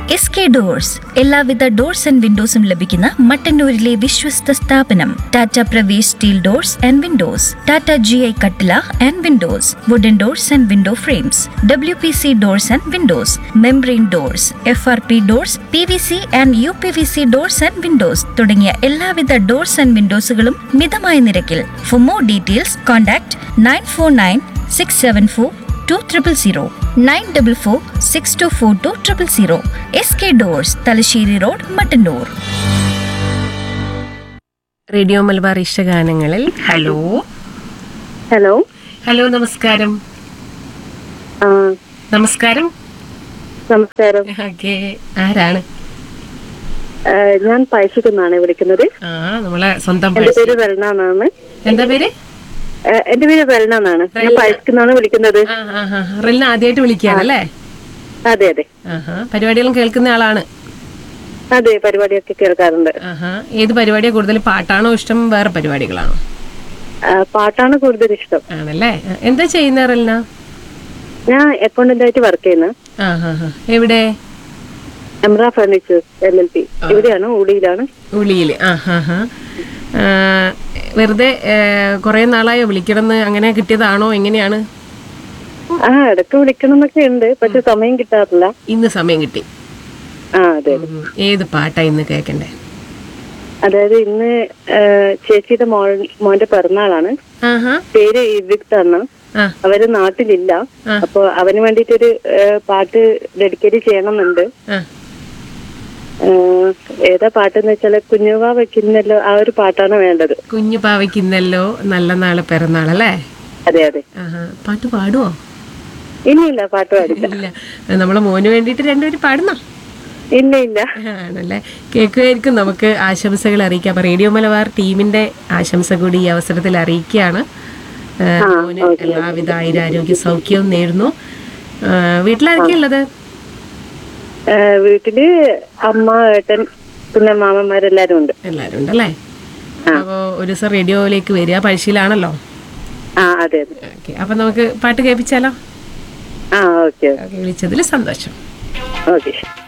S K doors എല്ലാവിധ doors and വിൻഡോസും ലഭിക്കുന്ന മട്ടന്നൂരിലെ വിശ്വസ്ത സ്ഥാപനം Tata Pravesh steel doors and windows Tata G I കട്ടില and windows wooden doors and window frames W P C doors and windows membrane doors F R P doors P V C and U P V C doors and windows തുടങ്ങിയ എല്ലാവിധ doors and വിൻഡോസുകളും മിതമായ നിരക്കിൽ for more details contact nine four nine six seven four two triple zero nine double four six two four two triple zero S K doors Thalassery road Mattannur radio Malabar ഇഷ്ടഗാനങ്ങളിൽ hello hello hello നമസ്കാരം ആ നമസ്കാരം നമസ്കാരം okay ആരാണ് ആ, ഞാൻ പൈസക്കുന്നാണ് വിളിക്കുന്നത് ആ നമ്മളെ സ്വന്തം എന്റെ പഴശ്ശി. പേര് വെൽന എന്നാണ് എന്താ പേര് ആ, എന്റെ പേര് വെൽന എന്നാണ് ഞാൻ പൈസക്കുന്നാണ് വിളിക്കുന്നത് ആ ആ ആ റിലിന് ആദ്യമായിട്ട് വിളിക്കുകയാണല്ലേ അതെ അതെ ആഹാ പരിപാടികളും കേൾക്കുന്ന ആളാണ് അതെ പരിപാടിയൊക്കെ കേൾക്കാറുണ്ട് ആഹാ ഏത് പരിപാടിയാ കൂടുതൽ പാട്ടാണോ ഇഷ്ടം വേറെ പരിപാടികളാണോ ആ, പാട്ടാണ് കൂടുതൽ ഇഷ്ടം ആണല്ലേ ആ, എന്താ ചെയ്യുന്ന റിലിന ഞാൻ അക്കൗണ്ടന്റ് ആയിട്ട് വർക്ക് ചെയ്യുന്നത് ആ ഹാ ഹാ എവിടെ Emra furnitures L L P ഇവിടെയാണ് ഊടിയിലാണ് ഉളിയില് ആ ഹാ ഹാ ആ, വെറുതെ കുറെ നാളായോ വിളിക്കണമെന്ന് അങ്ങനെ കിട്ടിയതാണോ എങ്ങനെയാണ് ആ ഇടയ്ക്ക് വിളിക്കണം എന്നൊക്കെ ഉണ്ട് പക്ഷെ സമയം കിട്ടാറില്ല ഇന്ന് സമയം കിട്ടി ആ അതെ ഉം. ഏത് പാട്ടാ ഇന്ന് കേക്കണ്ടേ അതായത് ഇന്ന് ആ, ചേച്ചിയുടെ മോൾ മോന്റെ പിറന്നാളാണ് ആഹാ പേര് ഇവിക്ത് ആണ് ആ അവര് നാട്ടിലില്ല ആ. അപ്പൊ അവന് വേണ്ടിട്ടൊരു ഏഹ്, പാട്ട് ഡെഡിക്കേറ്റ് ചെയ്യണമെന്നുണ്ട് ആ ഏഹ്, ഏതാ പാട്ടെന്ന് വെച്ചാല് കുഞ്ഞുവാ വെക്കുന്നല്ലോ ആ ഒരു പാട്ടാണ് വേണ്ടത് കുഞ്ഞു പാവയ്ക്ക് ഇന്നല്ലോ നല്ല നാള് പിറന്നാളല്ലേ അതെ അതെ ആഹാ പാട്ട് പാടുവോ ഇല്ല പാട്ട് പാടില്ല ഇല്ല നമ്മളെ മോന് വേണ്ടിയിട്ട് രണ്ടുപേരും പാടുന്നോ ഇല്ല ഇല്ല ആണല്ലേ കേൾക്കുമായിരിക്കും നമുക്ക് ആശംസകൾ അറിയിക്കാം അപ്പൊ റേഡിയോ മലബാർ ടീമിന്റെ ആശംസ കൂടി ഈ അവസരത്തിൽ അറിയിക്കുകയാണ് ആ, മോന് എല്ലാവിധ ആയുരാരോഗ്യ സൗഖ്യവും നേരുന്നു ആ, വീട്ടിലാരൊക്കെയുള്ളത് ഏഹ്, വീട്ടില് അമ്മ ഏട്ടൻ പിന്നെ മാമന്മാരെല്ലാരും ഉണ്ട് എല്ലാരും ഉണ്ടല്ലേ അപ്പോ ഒരു ദിവസം റേഡിയോയിലേക്ക് വരിക പഴശ്ശിയിലാണല്ലോ ആ അതെ അതെ ഓക്കെ അപ്പൊ നമുക്ക് പാട്ട് കേൾപ്പിച്ചാലോ ആ ഓക്കെ ഓക്കെ വിളിച്ചതിൽ സന്തോഷം ഓക്കെ